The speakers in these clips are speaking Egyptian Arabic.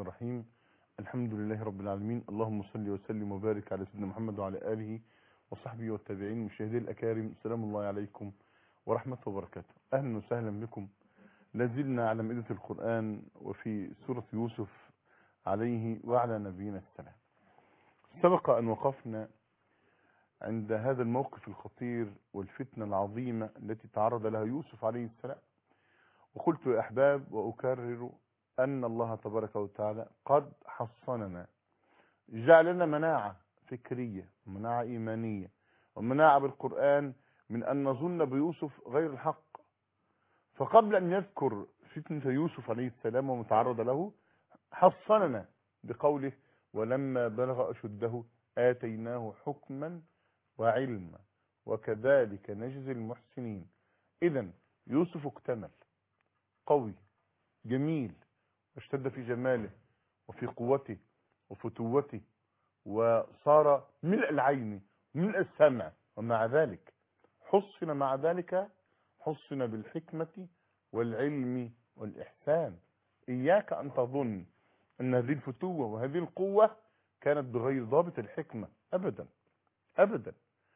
الرحيم الحمد لله رب العالمين اللهم صل وسلم وبارك على سيدنا محمد وعلى آله وصحبه والتابعين مشاهدي الأكارم سلام الله عليكم ورحمته وبركاته أهلا وسهلا بكم لازلنا على مائدة القرآن وفي سورة يوسف عليه وعلى نبينا السلام سبق أن وقفنا عند هذا الموقف الخطير والفتنة العظيمة التي تعرض لها يوسف عليه السلام وقلت يا أحباب وأكرر أن الله تبارك وتعالى قد حصننا جعل لنا مناعة فكرية ومناعة إيمانية ومناعة بالقرآن من أن نظن بيوسف غير الحق فقبل أن يذكر فتنة يوسف عليه السلام ومتعرض له حصننا بقوله ولما بلغ أشده آتيناه حكما وعلما وكذلك نجزي المحسنين إذا يوسف اكتمل قوي جميل اشتد في جماله وفي قوته وفتوته وصار ملء العين ملء السمع ومع ذلك حصن مع ذلك حصن بالحكمة والعلم والإحسان إياك أن تظن أن هذه الفتوة وهذه القوة كانت بغير ضابط الحكمة أبدا أبدا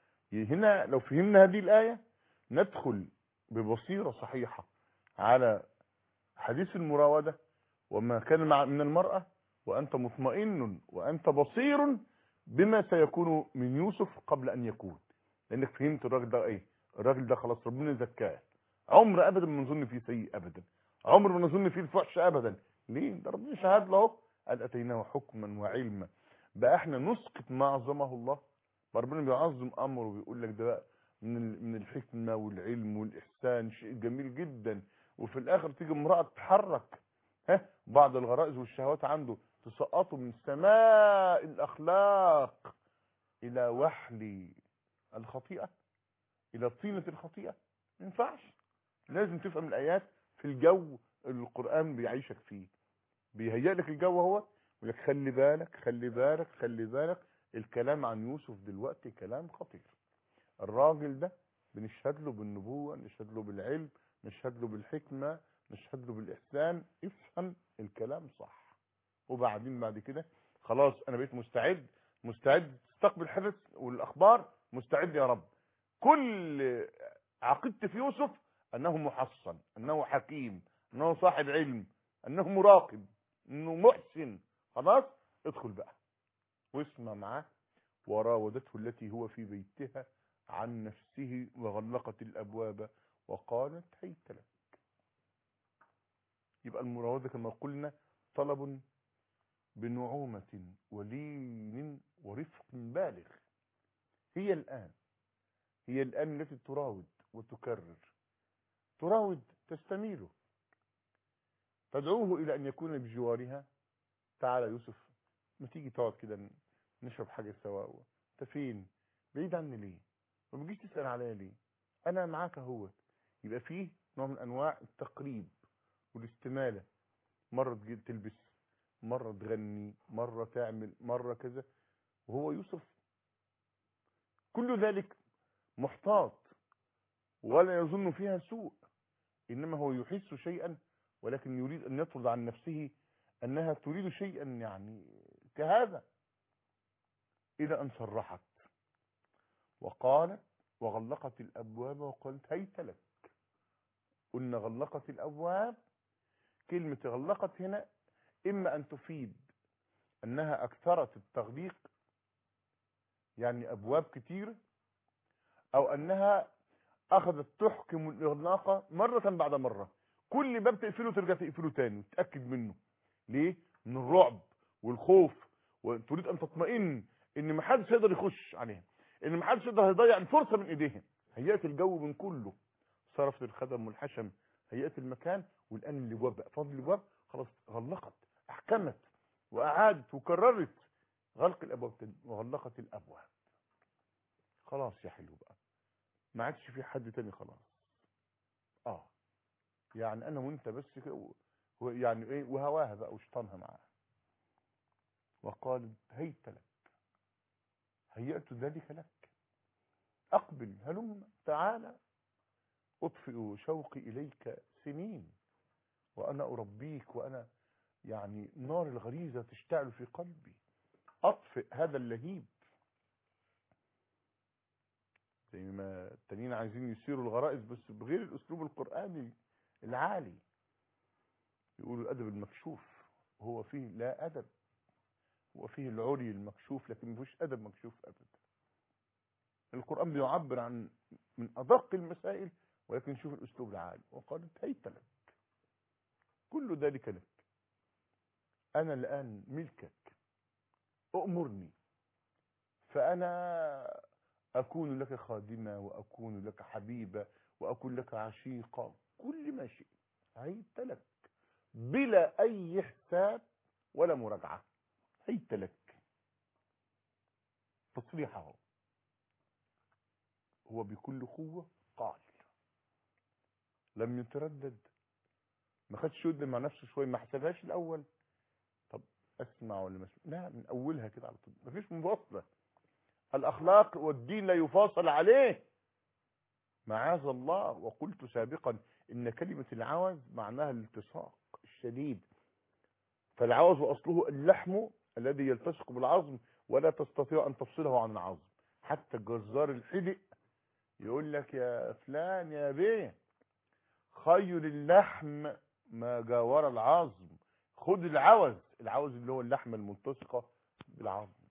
هنا لو فهمنا هذه الآية ندخل ببصيرة صحيحة على حديث المراودة وما كان مع من المرأة وأنت مطمئن وأنت بصير بما سيكون من يوسف قبل أن يكون لأنك فهمت الراجل ده إيه الراجل ده خلاص ربنا زكاه عمر أبدا ما نظن فيه سيء أبدا عمر ما نظن فيه الفحش أبدا ليه ده ربنا شهد له قال أتيناه حكما وعلما بقى احنا نسقط ما عظمه الله ربنا بيعظم أمره وبيقول لك ده بقى من من الحكمة والعلم والإحسان شيء جميل جدا وفي الآخر تيجي امرأة تتحرك ها بعض الغرائز والشهوات عنده تسقطه من سماء الأخلاق إلى وحل الخطيئة إلى طينة الخطيئة ما ينفعش لازم تفهم الآيات في الجو اللي القرآن بيعيشك فيه بيهيئ لك الجو هو يقول لك خلي بالك خلي بالك خلي بالك الكلام عن يوسف دلوقتي كلام خطير الراجل ده بنشهد له بالنبوة نشهد له بالعلم نشهد له بالحكمة نشهد له بالإحسان افهم الكلام صح وبعدين بعد كده خلاص أنا بقيت مستعد مستعد تستقبل الحدث والأخبار مستعد يا رب كل عقيدتي في يوسف أنه محصن أنه حكيم أنه صاحب علم أنه مراقب أنه محسن خلاص ادخل بقى واسمع معاه وراودته التي هو في بيتها عن نفسه وغلقت الأبواب وقالت هيت لك يبقى المراودة كما قلنا طلب بنعومة ولين ورفق بالغ هي الآن هي الآن التي تراود وتكرر تراود تستميله تدعوه إلى أن يكون بجوارها تعالى يوسف ما تيجي تقعد كده نشرب حاجة سوا انت فين بعيد عني ليه ما بتجيش تسأل عليا ليه أنا معاك اهوت يبقى فيه نوع من أنواع التقريب والاستمالة مرة تجي تلبس مرة تغني مرة تعمل مرة كذا وهو يوسف كل ذلك محتاط ولا يظن فيها سوء إنما هو يحس شيئا ولكن يريد أن يطرد عن نفسه أنها تريد شيئا يعني كهذا إلى أن صرحت وقالت وغلقت الأبواب وقالت هيت لك قلنا غلقت الأبواب كلمة غلقت هنا إما أن تفيد أنها أكثرت التغليق يعني أبواب كتير أو أنها أخذت تحكم الإغلاق مرة بعد مرة كل باب تقفله ترجع تقفله تاني وتتأكد منه ليه؟ من الرعب والخوف وتريد أن تطمئن إن محدش يقدر يخش عليها إن محدش يقدر يضيع الفرصة من إيديهم هيئت الجو من كله صرفت الخدم والحشم هيئت المكان والآن الابواب بقى فضل الابواب خلاص غلقت احكمت واعادت وكررت غلق الابواب تاني وغلقت الابواب خلاص يا حلو بقى ما عادش في حد تاني خلاص اه يعني انا وانت بس كده يعني ايه وهواها بقى وشطانها معاها وقال هيت لك هيأت ذلك لك اقبل هلم تعالى اطفئ شوقي اليك سنين وانا اربيك وانا يعني نار الغريزة تشتعل في قلبي أطفئ هذا اللهيب زي ما التانيين عايزين يثيروا الغرائز بس بغير الأسلوب القرآني العالي يقولوا الأدب المكشوف هو فيه لا أدب هو فيه العري المكشوف لكن ما فيهوش أدب مكشوف أبدا القرآن بيعبر عن من أدق المسائل ولكن شوف الأسلوب العالي وقال هيت لك كل ذلك لك أنا الآن ملكك أؤمرني فأنا أكون لك خادمة وأكون لك حبيبة وأكون لك عشيقة كل ما شئت هيت لك بلا أي حساب ولا مراجعة هيت لك تصريحه هو بكل قوة قال لم يتردد ما خدش يد مع نفسه شويه ما حسبهاش الاول طب اسمع ولا ما اسمع لا من اولها كده على طول مفيش مفاصله الاخلاق والدين لا يفاصل عليه معاذ الله وقلت سابقا ان كلمه العوز معناها الالتصاق الشديد فالعوز اصله اللحم الذي يلتصق بالعظم ولا تستطيع ان تفصله عن العظم حتى الجزار الحدق يقول لك يا فلان يا بيه خير اللحم ما جاور العظم خد العوز العوز اللي هو اللحمه الملتصقه بالعظم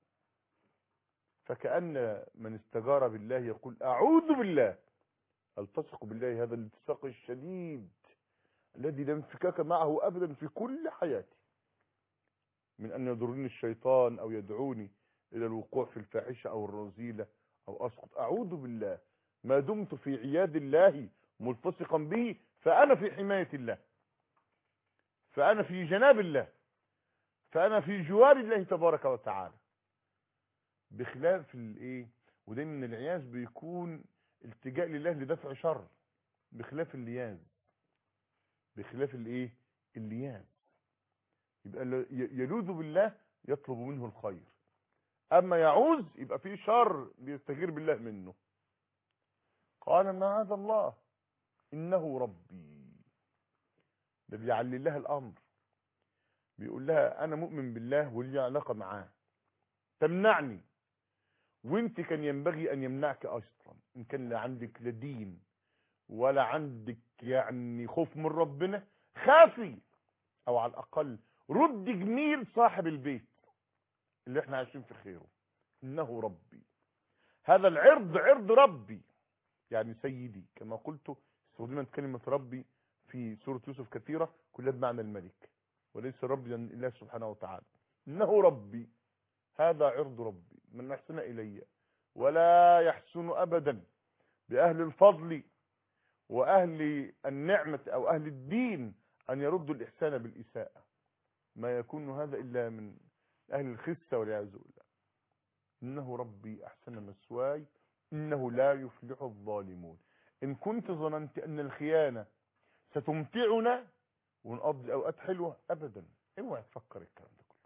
فكأن من استجار بالله يقول أعوذ بالله التصق بالله هذا الالتصاق الشديد الذي لا انفكاك معه أبدا في كل حياتي من أن يضرني الشيطان أو يدعوني إلى الوقوع في الفاحشة أو الرذيلة أو أسقط أعوذ بالله ما دمت في عياد الله ملتصقا به فأنا في حماية الله فأنا في جناب الله فأنا في جوار الله تبارك وتعالى بخلاف الايه ودايما العياذ بيكون التجاء لله لدفع شر بخلاف اللياذ بخلاف الايه اللياذ يبقى يلوذ بالله يطلب منه الخير اما يعوز يبقى فيه شر بيستجير بالله منه قال معاذ الله انه ربي ده بيعلي لها الامر بيقول لها انا مؤمن بالله ولي علاقه معاه تمنعني وانت كان ينبغي ان يمنعك اصلا ان كان لا عندك لا دين ولا عندك يعني خوف من ربنا خافي او على الاقل رد جميل صاحب البيت اللي احنا عايشين في خيره انه ربي هذا العرض عرض ربي يعني سيدي كما قلت استخدمت كلمة ربي في سورة يوسف كثيرة كلها بمعنى الملك وليس ربي الله سبحانه وتعالى انه ربي هذا عرض ربي من احسن الي ولا يحسن ابدا باهل الفضل واهل النعمة او اهل الدين ان يردوا الاحسان بالاساءة ما يكون هذا الا من اهل الخسة والعياذ بالله انه ربي احسن مسواي انه لا يفلح الظالمون ان كنت ظننت ان الخيانة ستمتعنا ونقضي اوقات حلوة ابدا اوعى تفكر الكلام ده كله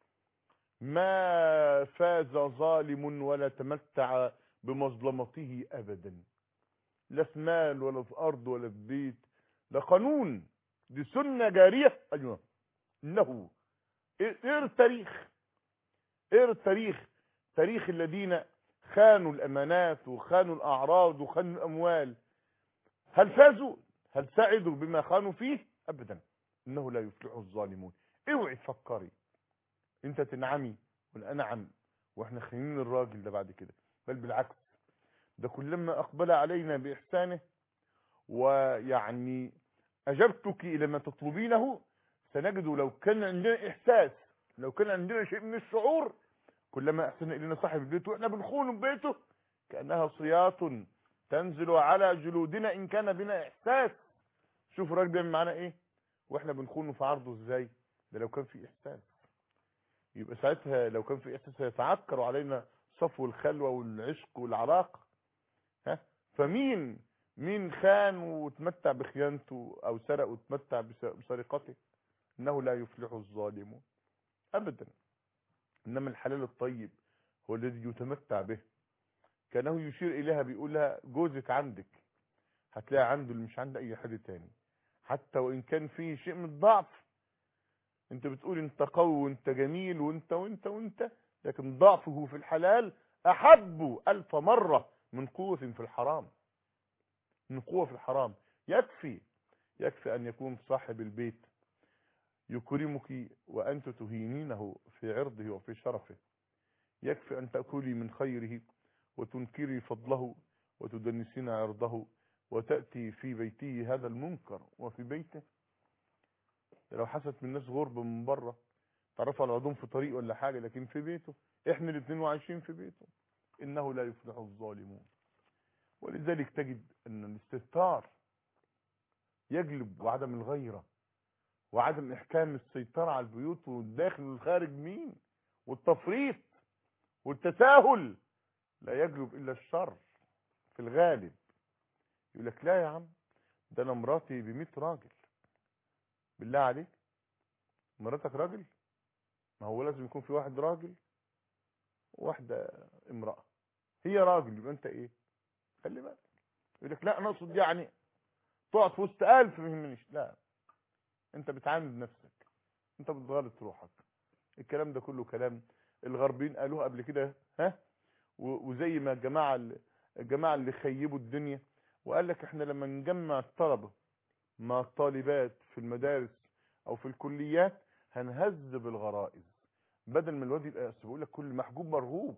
ما فاز ظالم ولا تمتع بمظلمته ابدا لا في مال ولا في ارض ولا في بيت ده قانون دي سنة جارية ايوه انه ايه التاريخ ايه التاريخ تاريخ الذين خانوا الامانات وخانوا الاعراض وخانوا الاموال هل فازوا هل سعدوا بما خانوا فيه ابدا انه لا يفلح الظالمون اوعي تفكري انت تنعمي وانا انعم واحنا خاينين الراجل ده بعد كده بل بالعكس ده كلما اقبل علينا باحسانه ويعني اجبتك الى ما تطلبينه سنجد لو كان عندنا احساس لو كان عندنا شيء من الشعور كلما احسن الينا صاحب البيت واحنا بنخون بيته كانها صياط تنزل على جلودنا ان كان بنا احساس شوف الراجل بيعمل معانا ايه واحنا بنخونه في عرضه ازاي ده لو كان في احساس يبقى ساعتها لو كان في احساس هيتعكر علينا صفو الخلوه والعشق والعلاقه ها فمين مين خان وتمتع بخيانته او سرق وتمتع بسرقته انه لا يفلح الظالمون ابدا انما الحلال الطيب هو الذي يتمتع به كانه يشير اليها بيقول لها جوزك عندك هتلاقي عنده اللي مش عند اي حد تاني حتى وان كان فيه شيء من الضعف انت بتقول انت قوي وانت جميل وانت وانت وانت لكن ضعفه في الحلال احب الف مرة من قوة في الحرام من قوة في الحرام يكفي يكفي ان يكون صاحب البيت يكرمك وانت تهينينه في عرضه وفي شرفه يكفي ان تأكلي من خيره وتنكري فضله وتدنسين عرضه وتأتي في بيته هذا المنكر وفي بيته لو حست من الناس غربة من بره تعرفوا على بعضهم في طريق ولا حاجة لكن في بيته احنا الاثنين وعايشين في بيته انه لا يفلح الظالمون ولذلك تجد ان الاستهتار يجلب وعدم الغيرة وعدم احكام السيطرة على البيوت والداخل والخارج مين والتفريط والتساهل لا يجلب الا الشر في الغالب يقول لك لا يا عم ده انا مراتي ب 100 راجل بالله عليك مراتك راجل ما هو لازم يكون في واحد راجل وواحده امراه هي راجل يبقى انت ايه خلي بالك يقول لك لا انا اقصد يعني تقعد في وسط ألف ما يهمنيش لا انت بتعاند نفسك انت بتغلط روحك الكلام ده كله كلام الغربيين قالوه قبل كده ها وزي ما الجماعه الجماعه اللي خيبوا الدنيا وقال لك احنا لما نجمع الطلبه مع الطالبات في المدارس او في الكليات هنهذب الغرائز بدل ما الواد يبقى بيقول لك كل محجوب مرغوب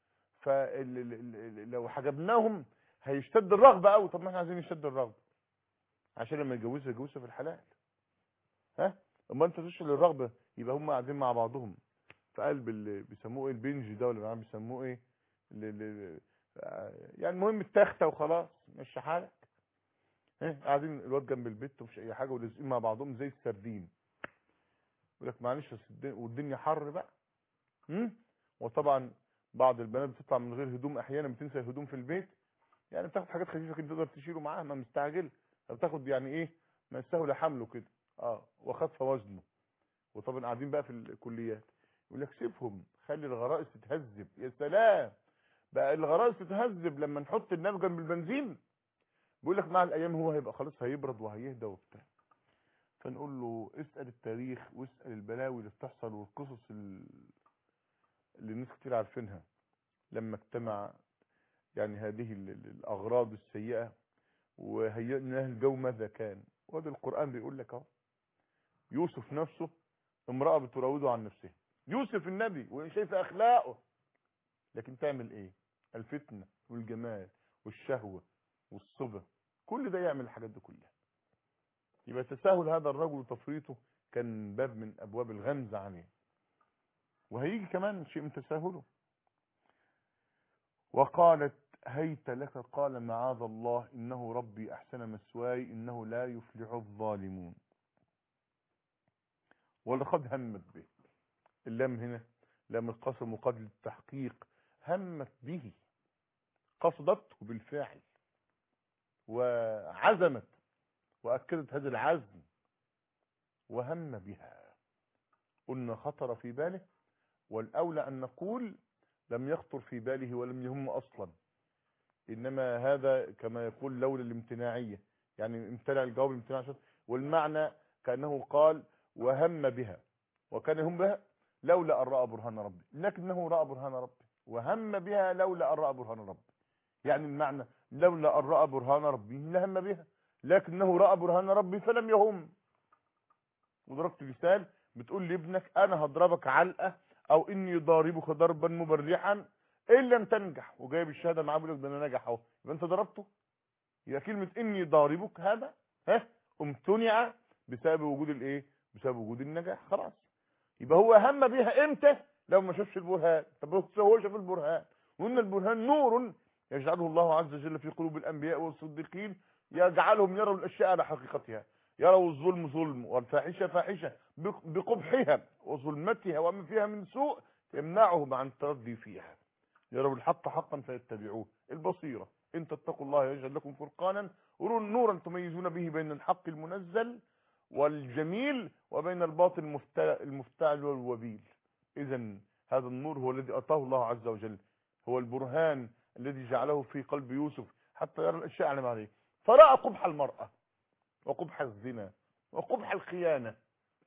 فلو حجبناهم هيشتد الرغبه قوي طب ما احنا عايزين يشتد الرغبه عشان لما يتجوزها يتجوزها في الحلال ها اما انت تشغل الرغبه يبقى هم قاعدين مع بعضهم في قلب اللي بيسموه ايه البنج ده ولا بيسموه ايه اللي اللي يعني المهم التخته وخلاص مش حالك قاعدين الواد جنب البيت ومش اي حاجه ولازقين مع بعضهم زي السردين يقول لك معلش والدنيا حر بقى امم وطبعا بعض البنات بتطلع من غير هدوم احيانا بتنسى الهدوم في البيت يعني بتاخد حاجات خفيفه كده تقدر تشيله معاها ما مستعجل بتاخد يعني ايه ما يستاهل حمله كده اه وخف وزنه وطبعا قاعدين بقى في الكليات يقول لك سيبهم خلي الغرائز تتهذب يا سلام بقى الغرائز تتهذب لما نحط الناس جنب البنزين بيقول لك مع الايام هو هيبقى خلاص هيبرد وهيهدى وبتاع فنقول له اسال التاريخ واسال البلاوي اللي بتحصل والقصص اللي الناس كتير عارفينها لما اجتمع يعني هذه الاغراض السيئه وهيئنا الجو ماذا كان وهذا القران بيقول لك اهو يوسف نفسه امراه بتراوده عن نفسها يوسف النبي وان شايف اخلاقه لكن تعمل ايه الفتنه والجمال والشهوه والصبا كل ده يعمل الحاجات دي كلها يبقى تساهل هذا الرجل وتفريطه كان باب من ابواب الغمز عليه وهيجي كمان شيء من تساهله وقالت هيت لك قال معاذ الله انه ربي احسن مسواي انه لا يفلح الظالمون ولقد همت به اللام هنا لام القسم وقد التحقيق همت به قصدته بالفعل وعزمت وأكدت هذا العزم وهم بها قلنا خطر في باله والأولى أن نقول لم يخطر في باله ولم يهم أصلا إنما هذا كما يقول لولا الامتناعية يعني امتنع الجواب الامتناع والمعنى كأنه قال وهم بها وكان هم بها لولا أن رأى برهان ربي لكنه رأى برهان ربي وهم بها لولا أن رأى برهان ربي يعني المعنى لولا أن رأى برهان ربي لهم بها لكنه رأى برهان ربي فلم يهم وضربت مثال بتقول لابنك انا هضربك علقه او اني ضاربك ضربا مبرحا ان لم تنجح وجايب الشهاده معاه بيقول لك ده انا نجح اهو يبقى انت ضربته يبقى كلمه اني ضاربك هذا ها امتنع بسبب وجود الايه بسبب وجود النجاح خلاص يبقى هو هم بيها امتى لو ما شافش البرهان طب هو شاف البرهان وان البرهان نور يجعله الله عز وجل في قلوب الانبياء والصديقين يجعلهم يروا الاشياء على حقيقتها يروا الظلم ظلم والفاحشه فاحشه بقبحها وظلمتها وما فيها من سوء يمنعهم عن التردي فيها يروا الحق حقا فيتبعوه البصيره ان تتقوا الله يجعل لكم فرقانا نورا تميزون به بين الحق المنزل والجميل وبين الباطل المفتعل والوبيل اذا هذا النور هو الذي اتاه الله عز وجل هو البرهان الذي جعله في قلب يوسف حتى يرى الاشياء على ما عليه فراى قبح المراه وقبح الزنا وقبح الخيانه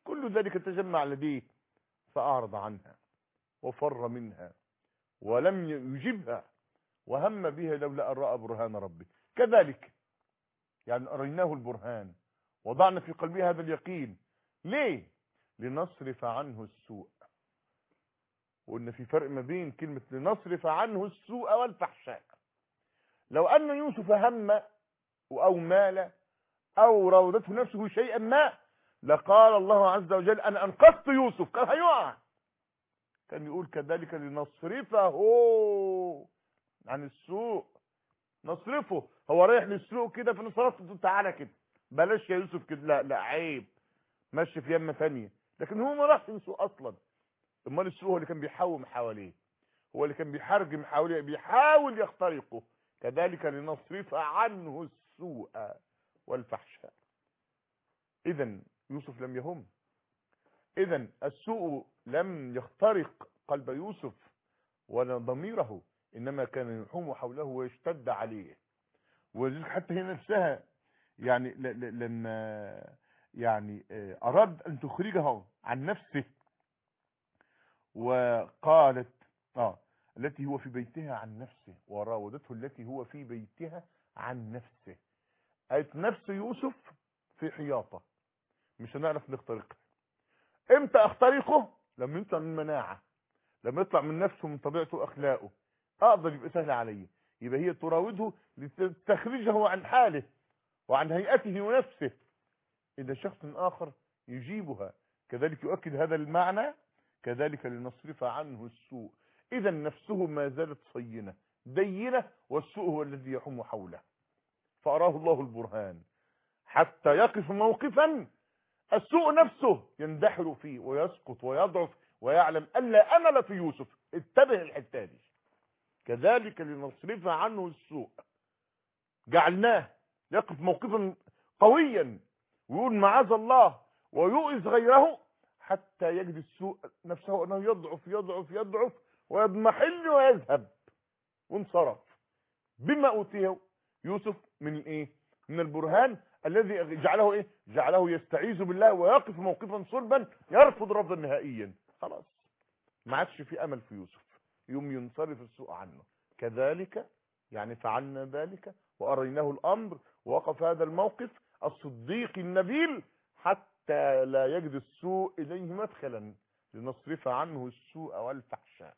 كل ذلك تجمع لديه فأعرض عنها وفر منها ولم يجبها وهم بها لولا أن رأى برهان ربه كذلك يعني أريناه البرهان وضعنا في قلبه هذا اليقين ليه لنصرف عنه السوء وإن في فرق ما بين كلمة لنصرف عنه السوء والفحشاء لو أن يوسف هم أو مال أو راودته نفسه شيئا ما لقال الله عز وجل أنا أنقذت يوسف كان هيقع كان يقول كذلك لنصرفه عن السوء نصرفه هو رايح للسوق كده فنصرفه تعالى كده بلاش يا يوسف كده لا لا عيب ماشي في يمه ثانيه لكن هو ما راحش للسوق اصلا امال السوق هو اللي كان بيحوم حواليه هو اللي كان بيحرجم حواليه بيحاول يخترقه كذلك لنصرف عنه السوء والفحشاء اذا يوسف لم يهم اذا السوء لم يخترق قلب يوسف ولا ضميره انما كان يحوم حوله ويشتد عليه ولذلك حتى هي نفسها يعني لما يعني اراد ان تخرجه عن نفسه وقالت اه التي هو في بيتها عن نفسه وراودته التي هو في بيتها عن نفسه قالت نفس يوسف في حياطة مش هنعرف نخترقها امتى اخترقه لما يطلع من مناعة لما يطلع من نفسه من طبيعته واخلاقه اقدر يبقى سهل علي يبقى هي تراوده لتخرجه عن حاله وعن هيئته ونفسه اذا شخص اخر يجيبها كذلك يؤكد هذا المعنى كذلك لنصرف عنه السوء اذا نفسه ما زالت صينة دينة والسوء هو الذي يحوم حوله فاراه الله البرهان حتى يقف موقفا السوء نفسه يندحر فيه ويسقط ويضعف ويعلم الا امل في يوسف انتبه الحته دي كذلك لنصرف عنه السوء جعلناه يقف موقفا قويا ويقول معاذ الله ويؤذ غيره حتى يجد السوء نفسه انه يضعف يضعف يضعف ويضمحل ويذهب وانصرف بما اوتيه يوسف من ايه من البرهان الذي جعله ايه جعله يستعيذ بالله ويقف موقفا صلبا يرفض رفضا نهائيا خلاص ما عادش في امل في يوسف يوم ينصرف السوء عنه كذلك يعني فعلنا ذلك واريناه الامر ووقف هذا الموقف الصديق النبيل حتى لا يجد السوء اليه مدخلا لنصرف عنه السوء والفحشاء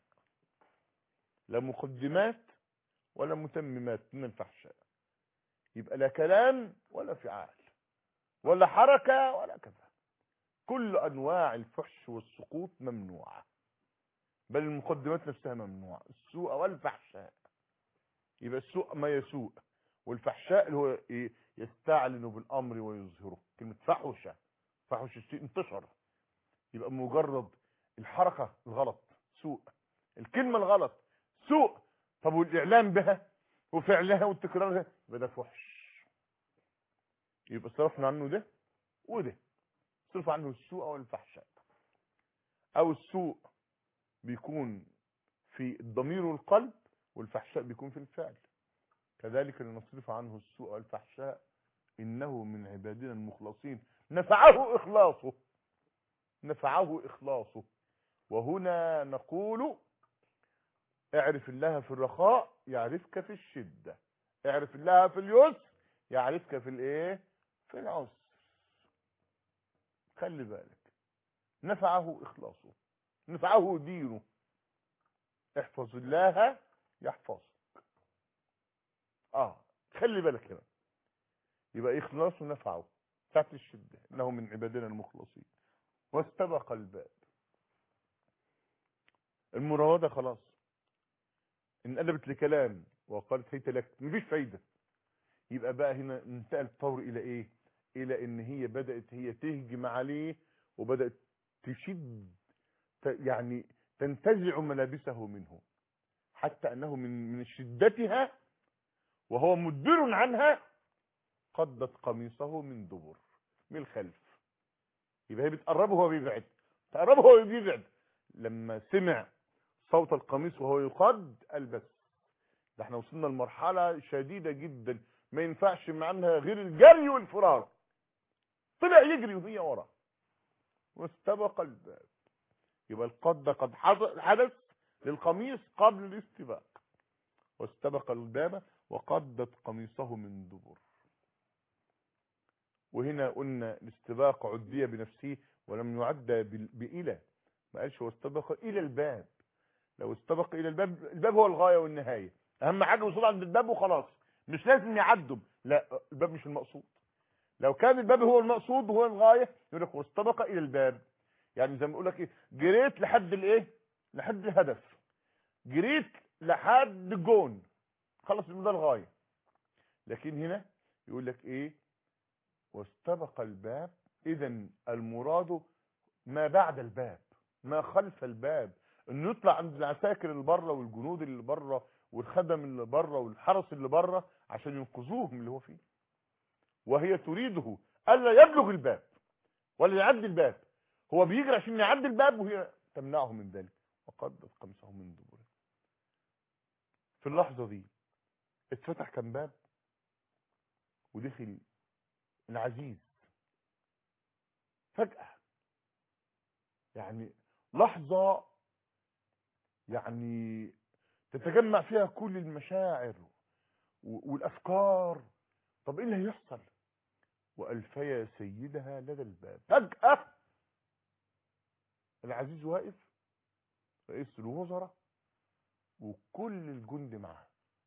لا مقدمات ولا متممات من الفحشاء يبقى لا كلام ولا فعال ولا حركة ولا كذا كل انواع الفحش والسقوط ممنوعة بل المقدمات نفسها ممنوعة السوء والفحشاء يبقى السوء ما يسوء والفحشاء اللي هو إيه؟ يستعلن بالامر ويظهره كلمة فحوشة فحوش الشيء انتشر يبقى مجرد الحركة الغلط سوء الكلمة الغلط سوء طب والاعلام بها وفعلها وتكرارها يبقى ده فحش يبقى صرفنا عنه ده وده صرف عنه السوء او الفحشاء او السوء بيكون في الضمير والقلب والفحشاء بيكون في الفعل كذلك لنصرف عنه السوء والفحشاء انه من عبادنا المخلصين نفعه اخلاصه نفعه اخلاصه وهنا نقول اعرف الله في الرخاء يعرفك في الشدة اعرف الله في اليسر يعرفك في الايه في العسر خلي بالك نفعه اخلاصه نفعه دينه احفظ الله يحفظك اه خلي بالك هنا يبقى اخلاصه نفعه ساعة الشدة انه من عبادنا المخلصين واستبق الباب المراودة خلاص انقلبت لكلام وقالت هيت لك مفيش فايدة يبقى بقى هنا انتقل الطور الى ايه الى ان هي بدأت هي تهجم عليه وبدأت تشد يعني تنتزع ملابسه منه حتى انه من من شدتها وهو مدبر عنها قدت قميصه من دبر من الخلف يبقى هي بتقربه وهو بيبعد تقربه وهو بيبعد لما سمع صوت القميص وهو يقد البس ده احنا وصلنا لمرحلة شديدة جدا ما ينفعش معنها غير الجري والفرار طلع يجري وهي ورا واستبق الباب يبقى القد ده قد حض- حدث للقميص قبل الاستباق واستبق الباب وقدت قميصه من دبر وهنا قلنا الاستباق عدي بنفسه ولم يعد بال- بإلى ما قالش واستبق إلى الباب لو استبق إلى الباب الباب هو الغاية والنهاية أهم حاجة الوصول عند الباب وخلاص مش لازم يعدم لا الباب مش المقصود لو كان الباب هو المقصود وهو الغاية يقول لك واستبق إلى الباب يعني زي ما يقول لك ايه جريت لحد الايه لحد الهدف جريت لحد الجون خلص ده الغاية لكن هنا يقول لك ايه واستبق الباب اذا المراد ما بعد الباب ما خلف الباب انه يطلع عند العساكر اللي بره والجنود اللي بره والخدم اللي بره والحرس اللي بره عشان ينقذوه من اللي هو فيه وهي تريده الا يبلغ الباب ولا يعدي الباب هو بيجري عشان يعدي الباب وهي تمنعه من ذلك وقدت قمصه من دبره في اللحظه دي اتفتح كم باب ودخل العزيز فجأة يعني لحظة يعني تتجمع فيها كل المشاعر و- والأفكار طب إيه اللي هيحصل وألفيا سيدها لدى الباب فجأة العزيز واقف رئيس الوزراء وكل الجند معاه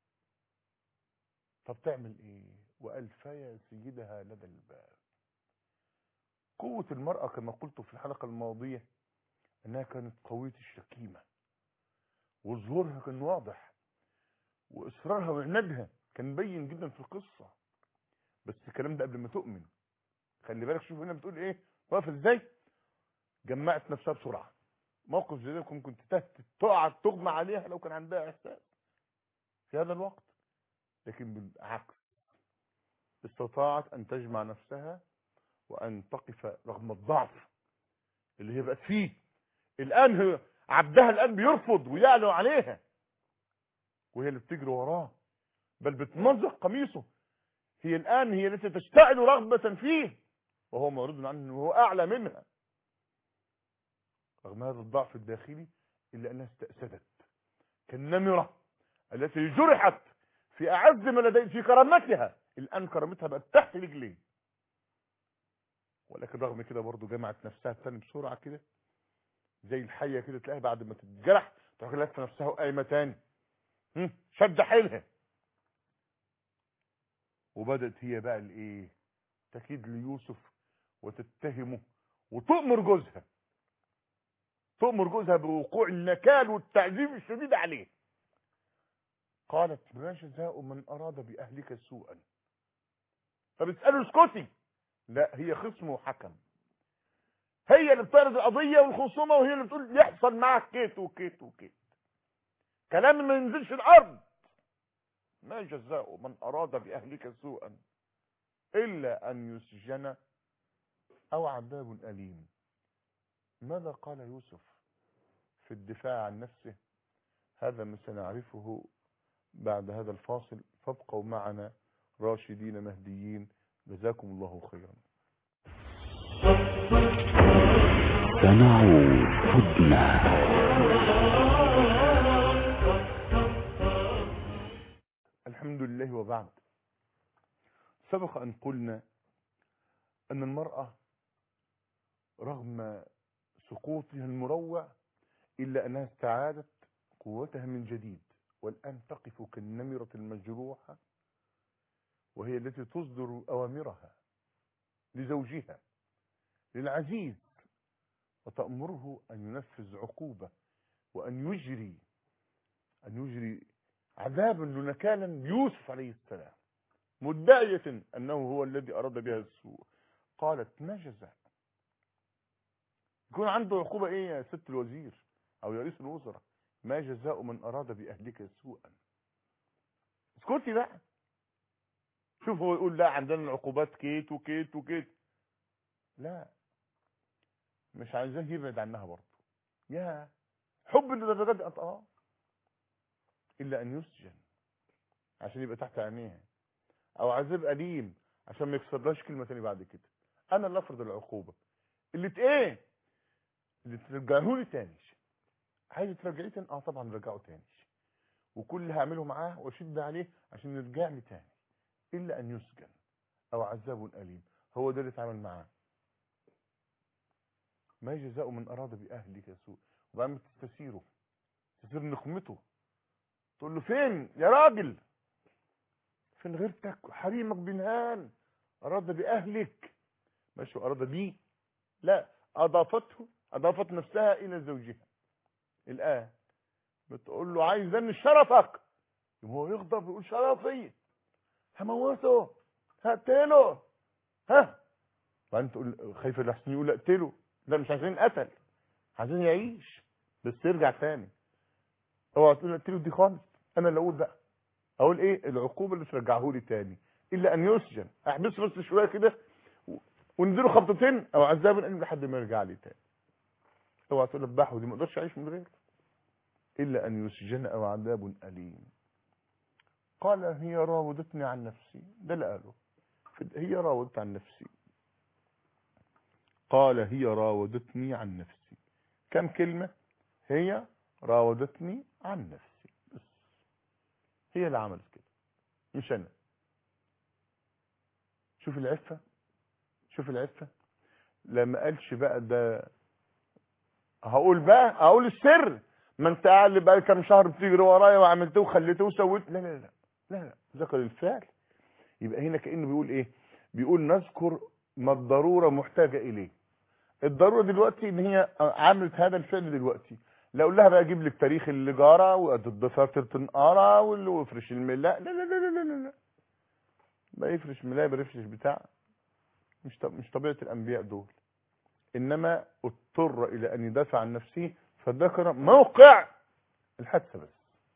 طب تعمل ايه وألفيا سيدها لدى الباب قوة المرأة كما قلت في الحلقة الماضية انها كانت قوية الشكيمة وظهورها كان واضح واصرارها وعنادها كان بين جدا في القصة بس الكلام ده قبل ما تؤمن خلي بالك شوف هنا بتقول ايه واقفه ازاي جمعت نفسها بسرعه موقف زي ده ممكن تتهت تقع تغمى عليها لو كان عندها احساس في هذا الوقت لكن بالعكس استطاعت ان تجمع نفسها وان تقف رغم الضعف اللي هي بقت فيه الان هي عبدها الان بيرفض ويعلو عليها وهي اللي بتجري وراه بل بتمزق قميصه هي الان هي التي تشتعل رغبة فيه وهو معرض عنه وهو اعلى منها رغم هذا الضعف الداخلي الا انها استأسدت كالنمرة التي جرحت في اعز ما لديه في كرامتها الان كرامتها بقت تحت رجليه ولكن رغم كده برضه جمعت نفسها تاني بسرعه كده زي الحيه كده تلاقيها بعد ما تتجرح تروح لافه نفسها وقايمه تاني هم، شد حيلها وبدات هي بقى الايه تكيد ليوسف وتتهمه وتؤمر جوزها تؤمر جوزها بوقوع النكال والتعذيب الشديد عليه قالت ما جزاء من اراد باهلك سوءا طب اساله اسكتي لا هي خصم وحكم هي اللي بتعرض القضيه والخصومه وهي اللي بتقول يحصل معك كيت وكيت وكيت كلام ما ينزلش الارض ما جزاء من اراد باهلك سوءا الا ان يسجن او عذاب اليم ماذا قال يوسف في الدفاع عن نفسه هذا ما سنعرفه بعد هذا الفاصل فابقوا معنا راشدين مهديين جزاكم الله خيرا سنعود هدنا الحمد لله وبعد سبق أن قلنا أن المرأة رغم سقوطها المروع إلا أنها استعادت قوتها من جديد والآن تقف كالنمرة المجروحة وهي التي تصدر أوامرها لزوجها للعزيز وتأمره أن ينفذ عقوبة وأن يجري أن يجري عذابا ونكالا يوسف عليه السلام مدعية أنه هو الذي أراد بها السوء قالت ما جزاء يكون عنده عقوبة إيه يا ست الوزير أو يا رئيس الوزراء ما جزاء من أراد بأهلك سوءا اسكتي بقى شوف هو يقول لا عندنا العقوبات كيت وكيت وكيت لا مش عايزاه يبعد عنها برضه يا حب للدرجات دي اه الا ان يسجن عشان يبقى تحت عينيها او عذاب اليم عشان ما يكسرلاش كلمه تاني بعد كده انا اللي افرض العقوبه اللي ايه اللي ترجعه لي تاني عايز ترجعيه تاني اه طبعا رجعه تاني وكل اللي هعمله معاه واشد عليه عشان يرجع لي تاني الا ان يسجن او عذاب اليم هو ده اللي اتعامل معاه ما جزاء من اراد باهلك سوء وبعدين تستسيره تستسير نقمته تقول له فين يا راجل فين غيرتك حريمك بنهان اراد باهلك ماشي اراد بيه لا اضافته اضافت نفسها الى زوجها الان بتقول له عايز دن شرفك هو يغضب يقول شرفي هموته هقتله ها وانت تقول خايف الاحسن يقول اقتله ده مش عايزين قتل عايزين يعيش بس يرجع تاني اوعى تقول اقتله دي خالص انا اللي اقول بقى اقول ايه العقوبه اللي ترجعه لي تاني الا ان يسجن احبسه بس شويه كده ونديله خبطتين او عذاب الالم لحد ما يرجع لي تاني اوعى تقول اذبحه دي ما اقدرش اعيش من غيره الا ان يسجن او عذاب اليم قال هي راودتني عن نفسي ده اللي قاله هي راودت عن نفسي قال هي راودتني عن نفسي كم كلمة هي راودتني عن نفسي بس هي اللي عملت كده مش انا شوف العفة شوف العفة لما قالش بقى ده هقول بقى هقول السر ما انت قاعد بقى كام شهر بتجري ورايا وعملته وخليته وسويت لا لا لا لا لا ذكر الفعل يبقى هنا كانه بيقول ايه بيقول نذكر ما الضروره محتاجه اليه الضروره دلوقتي ان هي عملت هذا الفعل دلوقتي لا اقول لها بقى اجيب لك تاريخ اللي جاره والضفافر تنقرا ويفرش الملاء لا لا لا لا لا لا ما يفرش ملاء ما يفرش بتاع مش مش طبيعه الانبياء دول انما اضطر الى ان يدافع عن نفسه فذكر موقع الحادثه بس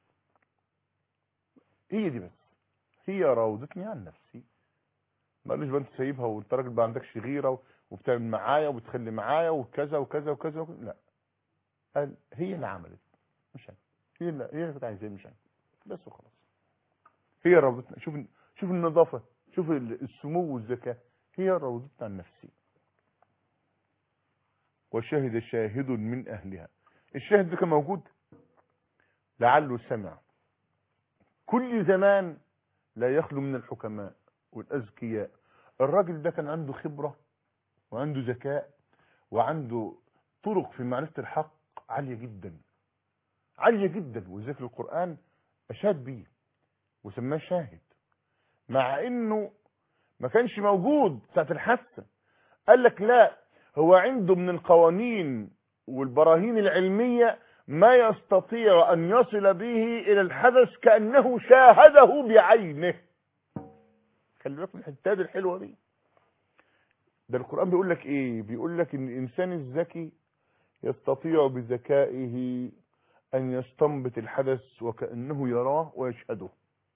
هي دي بس هي راودتني عن نفسي ما قالوش بقى انت سايبها وانت راجل ما عندكش غيره وبتعمل معايا وبتخلي معايا وكذا وكذا وكذا, وكذا. لا قال هي اللي عملت مش انا هي اللي هي اللي كانت عايزاه مش انا بس وخلاص هي راودتنا شوف شوف النظافه شوف السمو والذكاء هي راودتنا عن نفسي وشهد شاهد من اهلها الشاهد ده كان موجود لعله سمع كل زمان لا يخلو من الحكماء والأذكياء الراجل ده كان عنده خبرة وعنده ذكاء وعنده طرق في معرفة الحق عالية جدا عالية جدا وذكر القرآن أشاد بيه وسماه شاهد مع انه ما كانش موجود ساعة الحادثة قال لك لا هو عنده من القوانين والبراهين العلمية ما يستطيع أن يصل به إلى الحدث كأنه شاهده بعينه خلي بالك من الحتات الحلوة دي ده القرآن بيقول لك إيه بيقول لك إن الإنسان الذكي يستطيع بذكائه أن يستنبط الحدث وكأنه يراه ويشهده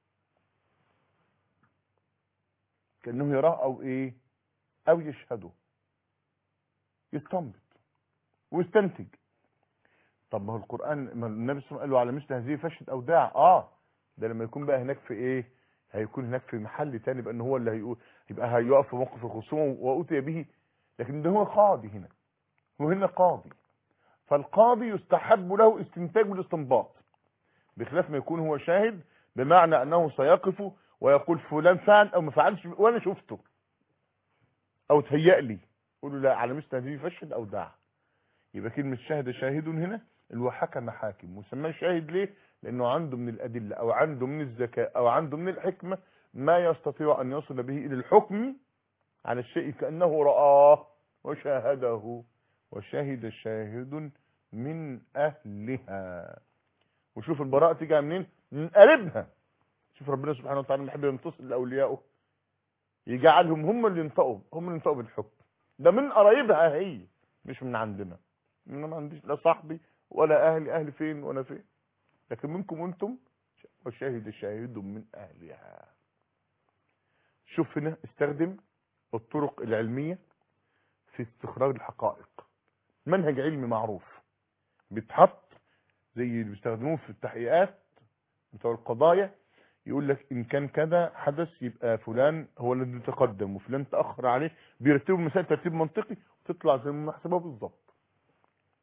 كأنه يراه أو إيه أو يشهده يستنبط ويستنتج طب ما هو القرآن ما النبي صلى الله عليه وسلم قال له على مثل هذه فشت أو داع اه ده لما يكون بقى هناك في ايه هيكون هناك في محل تاني بقى ان هو اللي هيقول يبقى هيقف في موقف الخصوم وأتي به لكن ده هو قاضي هنا هو هنا قاضي فالقاضي يستحب له استنتاج والاستنباط بخلاف ما يكون هو شاهد بمعنى انه سيقف ويقول فلان فعل او ما فعلش وانا شفته او تهيأ لي يقول له لا على مثل هذه فشل او داع يبقى كلمة شاهد شاهد هنا اللي هو حكم حاكم وسماه شاهد ليه لانه عنده من الادلة او عنده من الذكاء او عنده من الحكمة ما يستطيع ان يصل به الى الحكم على الشيء كأنه رآه وشاهده وشهد شاهد من اهلها وشوف البراءة تيجي منين من قلبها شوف ربنا سبحانه وتعالى يحب ينتصر لاوليائه يجعلهم هم اللي ينطقوا هم اللي ينطقوا بالحكم ده من قرايبها هي مش من عندنا انا ما عنديش لا صاحبي ولا اهلي اهلي فين وانا فين لكن منكم انتم وشاهد شاهد من اهلها شوف هنا استخدم الطرق العلمية في استخراج الحقائق منهج علمي معروف بيتحط زي اللي بيستخدموه في التحقيقات بتوع القضايا يقول لك ان كان كذا حدث يبقى فلان هو الذي تقدم وفلان تاخر عليه بيرتبوا المسائل ترتيب منطقي وتطلع زي ما محسبها بالظبط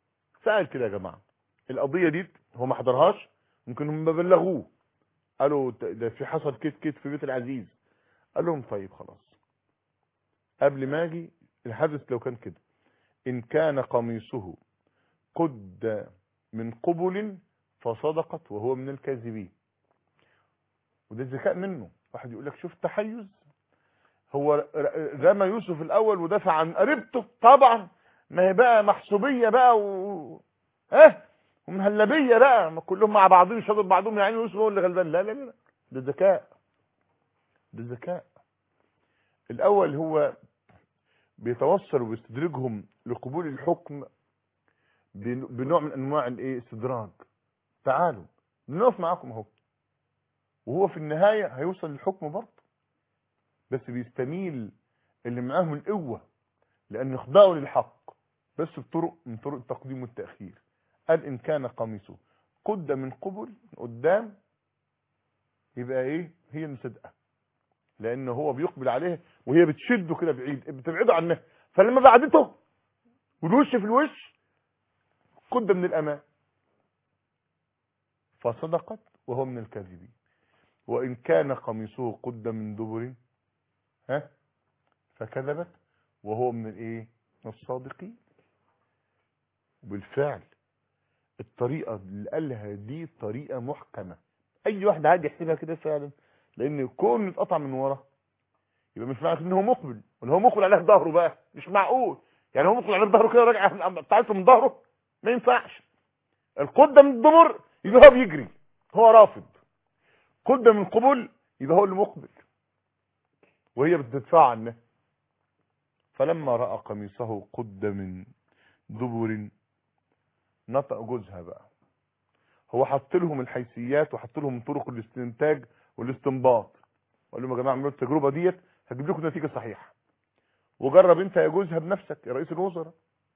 سأل كده يا جماعة القضية دي هو ما حضرهاش ممكن هم بلغوه قالوا ده- ده في حصل كيت كيت في بيت العزيز قال لهم طيب خلاص قبل ما اجي الحدث لو كان كده ان كان قميصه قد من قبل فصدقت وهو من الكاذبين وده الذكاء منه واحد يقول لك شوف تحيز هو ر- رمى يوسف الاول ودافع عن قريبته طبعا ما هي بقى محسوبيه بقى و ها ومهلبيه بقى ما كلهم مع بعضهم يشهدوا بعضهم يعني يوسف هو اللي غلبان لا لا لا ده ذكاء ده ذكاء الاول هو بيتوصل وبيستدرجهم لقبول الحكم بن- بنوع من انواع الايه استدراج تعالوا نقف معاكم اهو وهو في النهايه هيوصل للحكم برضه بس بيستميل اللي معاهم القوه لان يخضعوا للحق بس بطرق من طرق التقديم والتاخير قال ان كان قميصه قد من قبل قدام يبقى ايه هي المصدقه لان هو بيقبل عليه وهي بتشده كده بعيد بتبعده عنها فلما بعدته والوش في الوش قد من الأمان فصدقت وهو من الكاذبين وإن كان قميصه قد من دبر ها فكذبت وهو من الايه من الصادقين بالفعل الطريقة اللي قالها دي طريقة محكمة اي واحد عادي يحسبها كده فعلا لان كون اتقطع من ورا يبقى مش معنى ان هو مقبل ولا هو مقبل عليه ظهره بقى مش معقول يعني هو مقبل عليه ظهره كده راجع بتاعته من ظهره ما ينفعش القدة من الدبر يبقى هو بيجري هو رافض قدة من قبل يبقى هو اللي مقبل وهي بتدفع عنه فلما رأى قميصه قد من دبر نطق جوزها بقى هو حط لهم الحيثيات وحط لهم طرق الاستنتاج والاستنباط وقال لهم يا جماعه اعملوا التجربه ديت هتجيب لكم نتيجه صحيحه وجرب انت يا جوزها بنفسك يا رئيس الوزراء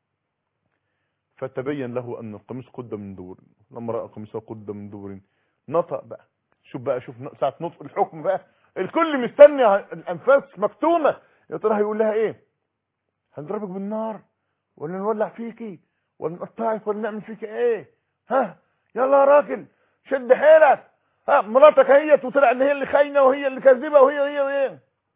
فتبين له ان القميص قد من دبر لما راى قميصه قد من دبر نطق بقى شوف بقى شوف ساعه نطق الحكم بقى الكل مستني الانفاس مكتومه يا ترى هيقول لها ايه هنضربك بالنار ولا نولع فيكي ولا نقطعك ولا نعمل فيكي ايه ها يلا يا راجل شد حيلك ها مراتك هي وطلع ان هي اللي خاينه وهي اللي كاذبه وهي وهي وهي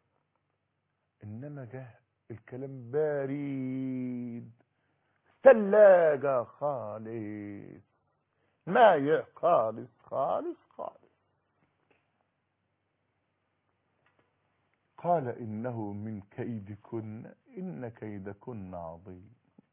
انما جه الكلام بارد ثلاجة خالص مايع خالص خالص خالص قال إنه من كيدكن إن كيدكن عظيم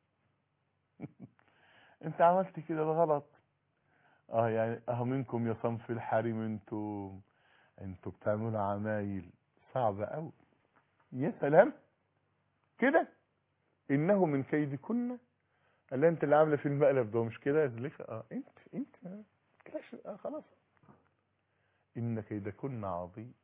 انت عملت كده الغلط اه يعني اه منكم يا صنف الحريم انتم انتوا بتعملوا عمايل صعبة قوي يا سلام كده انه من كيدكن قال انت اللي عامله في المقلب ده مش كده يا زليخه اه انت انت كلاش اه خلاص ان كيدكن عظيم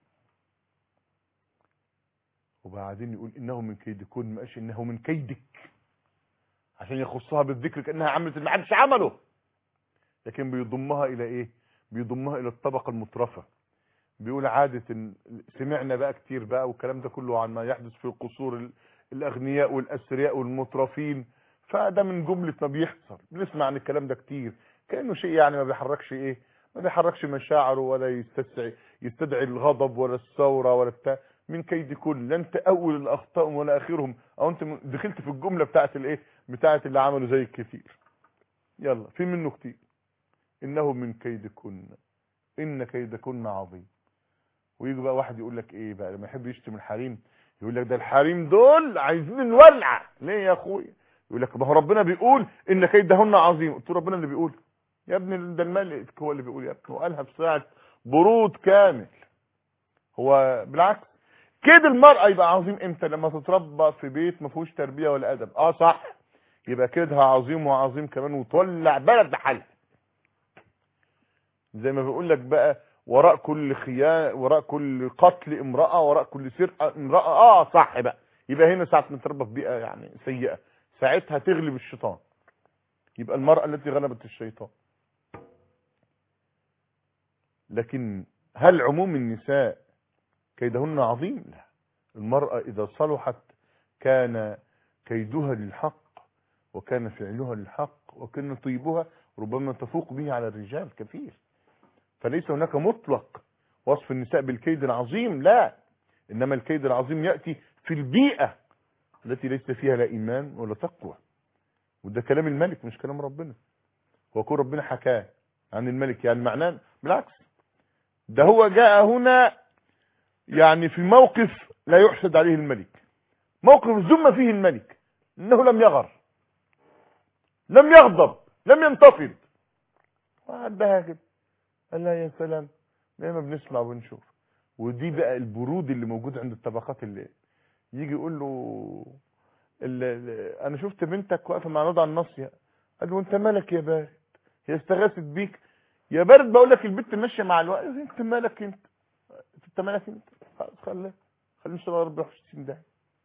وبعدين يقول انه من كيدكن ما قالش انه من كيدك عشان يخصها بالذكر كانها عملت اللي ما حدش عمله لكن بيضمها الى ايه بيضمها الى الطبقه المترفه بيقول عادة إن سمعنا بقى كتير بقى والكلام ده كله عن ما يحدث في قصور الأغنياء والأثرياء والمترفين فده من جملة ما بيحصل بنسمع عن الكلام ده كتير كأنه شيء يعني ما بيحركش ايه ما بيحركش مشاعره ولا يستدعي يستدعي الغضب ولا الثورة ولا بتاع من كيد كل لا انت اول الاخطاء ولا اخرهم او انت دخلت في الجملة بتاعت الايه بتاعت اللي عملوا زي الكثير يلا في منه كتير انه من كيدكن ان كيدكن عظيم ويجي بقى واحد يقول لك ايه بقى لما يحب يشتم الحريم يقول لك ده الحريم دول عايزين نولع ليه يا اخويا يقول لك ما هو ربنا بيقول ان كيدهن عظيم قلت له ربنا اللي بيقول يا ابني ده الملك هو اللي بيقول يا ابني وقالها في ساعه برود كامل هو بالعكس كيد المرأة يبقى عظيم امتى لما تتربى في بيت ما فيهوش تربية ولا ادب اه صح يبقى كيدها عظيم وعظيم كمان وتولع بلد بحالها زي ما بيقول لك بقى وراء كل خيانة وراء كل قتل امرأة وراء كل سرقة امرأة اه صح بقى يبقى هنا ساعة ما تربى في بيئة يعني سيئة ساعتها تغلب الشيطان يبقى المرأة التي غلبت الشيطان لكن هل عموم النساء كيدهن عظيم لا المرأة إذا صلحت كان كيدها للحق وكان فعلها للحق وكن طيبها ربما تفوق به على الرجال كثير فليس هناك مطلق وصف النساء بالكيد العظيم لا إنما الكيد العظيم يأتي في البيئة التي ليس فيها لا إيمان ولا تقوى وده كلام الملك مش كلام ربنا وكون ربنا حكاه عن الملك يعني معناه بالعكس ده هو جاء هنا يعني في موقف لا يحسد عليه الملك موقف ذم فيه الملك انه لم يغر لم يغضب لم ينتفض وعدها كده قال لها يا سلام دايما بنسمع وبنشوف ودي بقى البرود اللي موجود عند الطبقات اللي يجي يقول له ال ال انا شفت بنتك واقفه مع نضع الناصيه قال له انت مالك يا بارد هي استغاثت بيك يا بارد بقول لك البنت ماشيه مع الوقت انت مالك انت انت مالك انت خلاص خليه خليه ان شاء الله ربنا يحفظ ده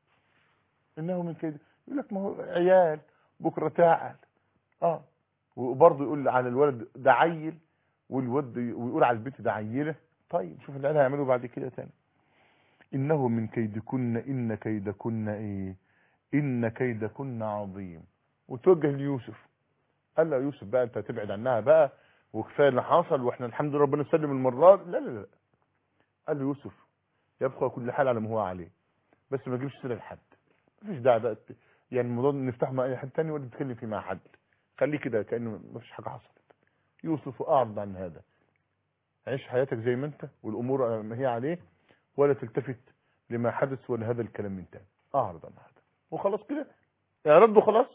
انه من كده يقول لك ما هو عيال بكره تعال اه وبرضه يقول على الولد ده عيل والولد ويقول على البنت ده عيله طيب شوف العيال هيعملوا بعد كده تاني انه من كيدكن ان كيدكن ايه ان كيدكن عظيم وتوجه ليوسف قال له يوسف بقى انت تبعد عنها بقى وكفايه اللي حصل واحنا الحمد لله ربنا سلم المره لا لا لا قال له يوسف يبقى كل حال على ما هو عليه بس ما تجيبش سيره لحد مفيش داعي بقى يعني الموضوع نفتحه مع اي حد تاني ولا نتكلم فيه مع حد خليه كده كانه مفيش حاجه حصلت يوسف اعرض عن هذا عيش حياتك زي ما انت والامور ما هي عليه ولا تلتفت لما حدث ولا هذا الكلام من تاني اعرض عن هذا وخلاص كده اعرضه خلاص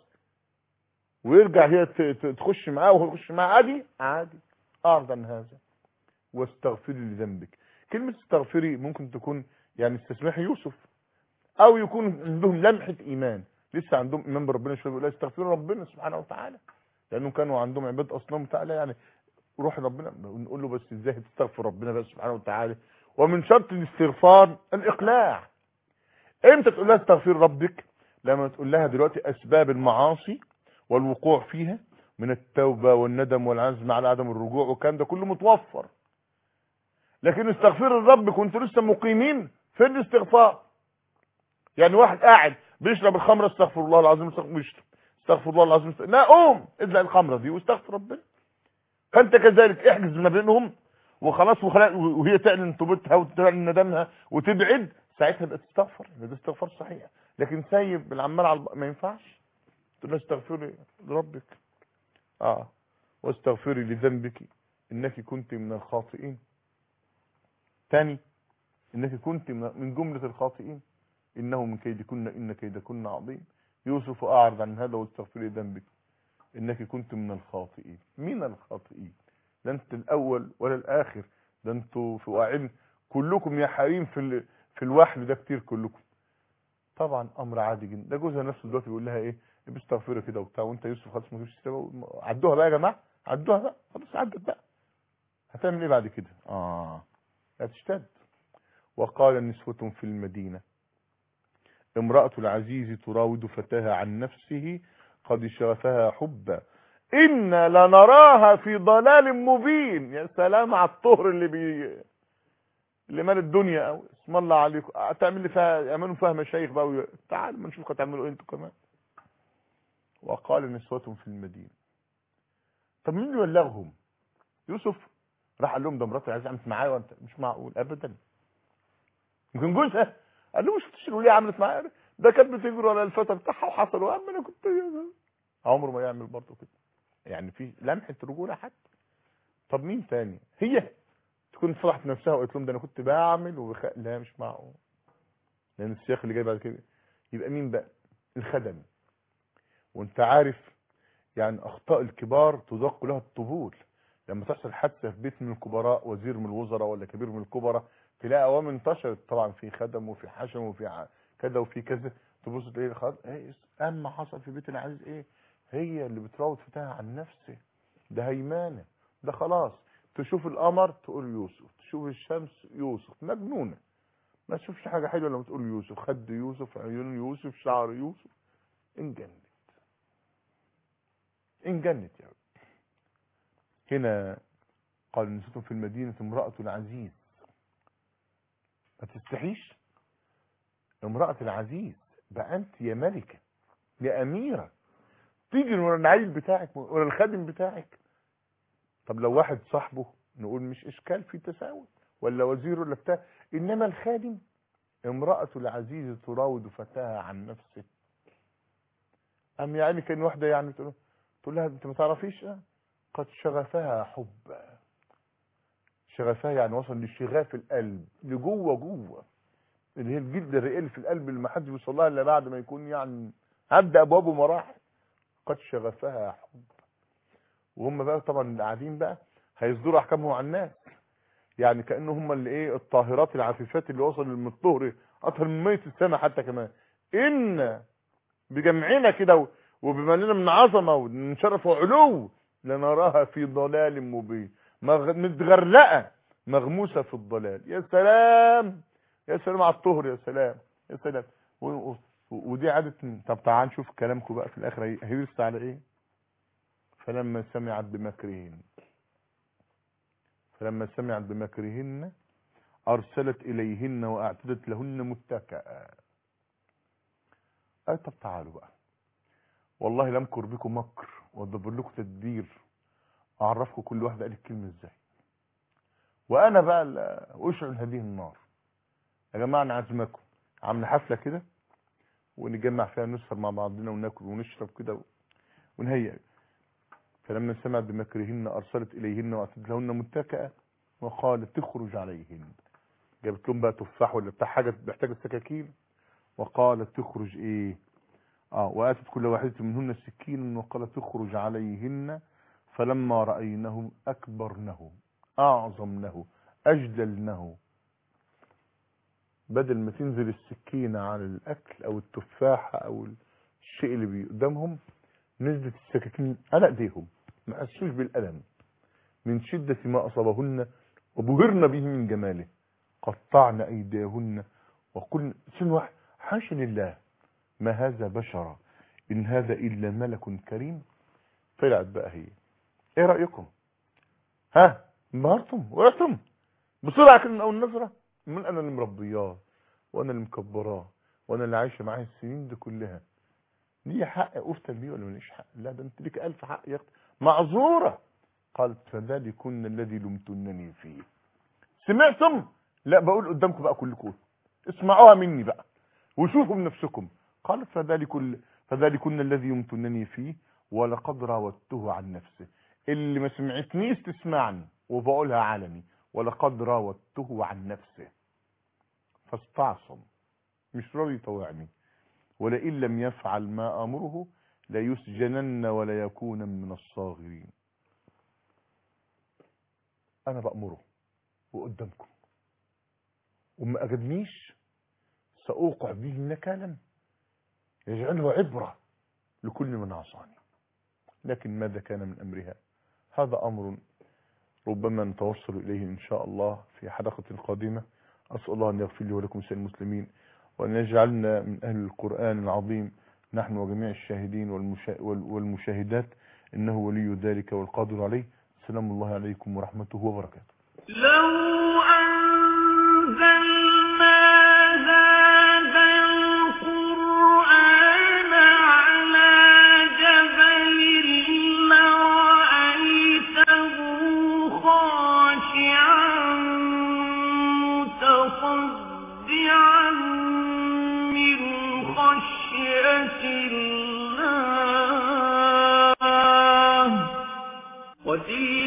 ويرجع هي تخش معاه وهو يخش معاه عادي عادي اعرض عن هذا واستغفري لذنبك كلمة استغفري ممكن تكون يعني استسماح يوسف او يكون عندهم لمحة ايمان لسه عندهم ايمان بربنا شويه بيقول استغفروا ربنا سبحانه وتعالى لانهم كانوا عندهم عباد اصنام تعالى يعني روح ربنا ونقول له بس ازاي تستغفر ربنا بس سبحانه وتعالى ومن شرط الاستغفار الاقلاع امتى تقول لها استغفر ربك لما تقول لها دلوقتي اسباب المعاصي والوقوع فيها من التوبة والندم والعزم على عدم الرجوع والكلام ده كله متوفر لكن استغفر الرب كنت لسه مقيمين فين الاستغفار يعني واحد قاعد بيشرب الخمرة استغفر الله العظيم استغفر استغفر الله العظيم استغفر. لا قوم ادلع الخمرة دي واستغفر ربنا فانت كذلك احجز ما بينهم وخلاص وهي تعلن توبتها وتعلن ندمها وتبعد ساعتها بقى تستغفر ده استغفار صحيح لكن سايب العمال على ما ينفعش تقول استغفري لربك اه واستغفري لذنبك انك كنت من الخاطئين ثاني انك كنت من جملة الخاطئين انه من كيدكن ان كيدكن عظيم يوسف اعرض عن هذا واستغفري ذنبك انك كنت من الخاطئين من الخاطئين لا انت الاول ولا الاخر ده انتوا في واعين كلكم يا حريم في في الوحل ده كتير كلكم طبعا امر عادي جدا ده جوزها نفسه دلوقتي بيقول لها ايه بيستغفري كده وبتاع وانت يوسف خلاص ما فيش عدوها بقى يا جماعه عدوها بقى خلاص عدت بقى هتعمل ايه بعد كده اه هتشتد وقال نسوة في المدينة امرأة العزيز تراود فتاها عن نفسه قد شغفها حبا إنا لنراها في ضلال مبين يا سلام على الطهر اللي بي اللي مال الدنيا قوي اسم الله عليكم هتعمل لي فيها اعملوا فيها مشايخ بقى تعال ما نشوف هتعملوا ايه انتوا كمان وقال نسوة في المدينة طب مين اللي بلغهم يوسف راح قال لهم ده مراتي عايزه عملت معايا وانت مش معقول ابدا يمكن جوزها قال له مش تشيلوا ليه عملت معايا ده كانت بتجري ورا الفتى بتاعها وحصل واما انا كنت عمره ما يعمل برضه كده يعني في لمحه رجوله حتى طب مين تاني هي تكون فرحت نفسها وقالت لهم ده انا كنت بعمل وبخ... لا مش معقول لان السياق اللي جاي بعد كده يبقى مين بقى الخدم وانت عارف يعني اخطاء الكبار تدق لها الطبول لما تحصل حادثه في بيت من الكبراء وزير من الوزراء ولا كبير من الكبراء تلاقي اوام انتشرت طبعا في خدم وفي حشم وفي كذا وفي كذا تبص تلاقي خلاص ايه اما حصل في بيت العزيز ايه هي اللي بتراود فتاها عن نفسه ده هيمانه ده خلاص تشوف القمر تقول يوسف تشوف الشمس يوسف مجنونه ما تشوفش حاجه حلوه لما تقول يوسف خد يوسف عيون يوسف شعر يوسف انجنت انجنت يا رب هنا قال نسيتم في المدينة امرأة العزيز ما تستحيش امرأة العزيز بقى انت يا ملكة يا اميرة تيجي ورا العيل بتاعك ورا الخادم بتاعك طب لو واحد صاحبه نقول مش اشكال في تساؤل ولا وزير ولا بتاع انما الخادم امرأة العزيز تراود فتاها عن نفسه ام يعني كان واحدة يعني تقول تقول لها انت ما تعرفيش اه؟ قد شغفها حب شغفها يعني وصل لشغاف القلب لجوه جوه اللي هي الجلد الرئيل في القلب اللي ما حدش بيوصل لها الا بعد ما يكون يعني عدى ابوابه مراحل قد شغفها حب وهم بقى طبعا اللي قاعدين بقى هيصدروا احكامهم على الناس يعني كانه هم اللي ايه الطاهرات العفيفات اللي وصل من الطهر اطهر من ميه السماء حتى كمان ان بجمعنا كده وبما لنا من عظمه ومن شرف وعلو لنراها في ضلال مبين مغ- متغرقه مغموسه في الضلال يا سلام يا سلام على الطهر يا سلام يا سلام و- و- ودي عادة طب تعال نشوف كلامكم بقى في الاخر هي- هيرس على ايه فلما سمعت بمكرهن فلما سمعت بمكرهن ارسلت اليهن واعتدت لهن متكئا أي طب تعالوا بقى والله لمكر بكم مكر وادبر لكم تدبير اعرفكم كل واحده قالت كلمه ازاي وانا بقى اللي اشعل هذه النار يا جماعه انا عازمكم عامله حفله كده ونجمع فيها نسهر مع بعضنا وناكل ونشرب كده ونهيئ فلما سمعت بمكرهن ارسلت اليهن واعتدت لهن متكئا وقالت تخرج عليهن جابت لهم بقى تفاح ولا بتاع حاجه محتاجه سكاكين وقالت تخرج ايه اه واتت كل واحده منهن سكينا وقالت تخرج عليهن فلما راينه اكبرنه اعظمنه اجللنه بدل ما تنزل السكينه على الاكل او التفاحه او الشيء اللي بي- قدامهم نزلت السكاكين على ايديهم ما حسوش بالالم من شده ما اصابهن وبهرن به من جماله قطعن ايديهن وقلن سن واحد حاشا لله ما هذا بشرا ان هذا الا ملك كريم طلعت بقى هي ايه رايكم ها انبهرتم وقعتم بسرعه كده من اول نظره من انا اللي مربياه وانا اللي مكبراه وانا اللي عايشه معاه السنين دي كلها ليه حق افتن بيه ولا ماليش حق لا ده انت ليك الف حق يا اختي معذوره قالت فذلكن الذي لمتنني فيه سمعتم لا بقول قدامكم بقى كلكم اسمعوها مني بقى وشوفوا بنفسكم قالت فذلك فذلكن الذي يمتنني فيه ولقد راودته عن نفسه اللي ما سمعتنيش تسمعني وبقولها علني ولقد راودته عن نفسه فاستعصم مش راضي يطوعني ولئن لم يفعل ما امره ليسجنن ولا يكون من الصاغرين انا بامره وقدامكم وما اجبنيش ساوقع به نكالا يجعله عبره لكل من عصاني لكن ماذا كان من امرها هذا امر ربما نتوصل اليه ان شاء الله في حلقه قادمه اسال الله ان يغفر لي ولكم سائر المسلمين وان يجعلنا من اهل القران العظيم نحن وجميع الشاهدين والمشا... وال- والمشاهدات انه ولي ذلك والقادر عليه سلام الله عليكم ورحمته وبركاته لو أنزلنا هذا القرآن على جبل لرأيته خاشعا متصدعا من خشية الله وتلك